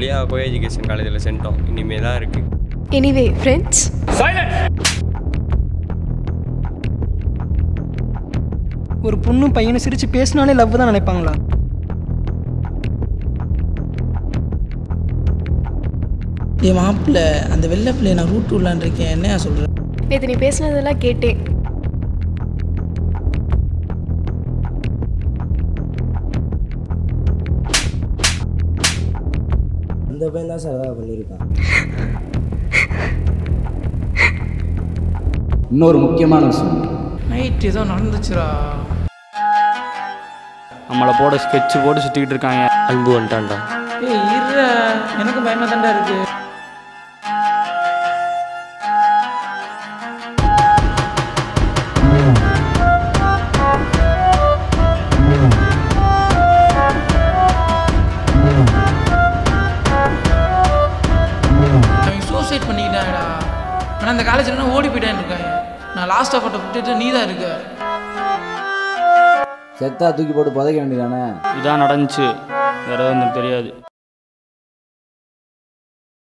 வழியாக co education காலேஜில் சென்ட்டோம் இனிமே தான் இருக்குது எனிவே ஃப்ரெண்ட்ஸ் ஒரு பொண்ணும் பையனும் சிரித்து பேசினாலே லவ் தான் நினைப்பாங்களா என் மாப்பிள்ள அந்த வெள்ளை பிள்ளைய நான் ரூட் விடலான் இருக்கேன் என்னையா சொல்கிறேன் நேற்று நீ பேசினதெல்லாம் கேட்டேன் அந்த பையன் தான் சார் ஏதாவது பண்ணியிருக்கான் இன்னொரு முக்கியமான விஷயம் நைட் ஏதோ நடந்துச்சுடா நம்மளை போட ஸ்கெட்ச் போட்டு சுற்றிக்கிட்டு இருக்காங்க அன்பு வந்துட்டான்டா ஏய் இருற எனக்கு பயமாக தான்டா இருக்கு அவன் சூசைட் பண்ணிக்கிட்டாங்கடா ஆனால் அந்த காலேஜில் ஓடி போயிட்டான்னு இருக்காங்க நான் லாஸ்ட்டாக போட்ட விட்டுட்டு நீ தான் இருக்க செத்தா தூக்கி போட்டு புதைக்க வேண்டியதானே இதான் நடந்துச்சு வேற எதுவும் எனக்கு தெரியாது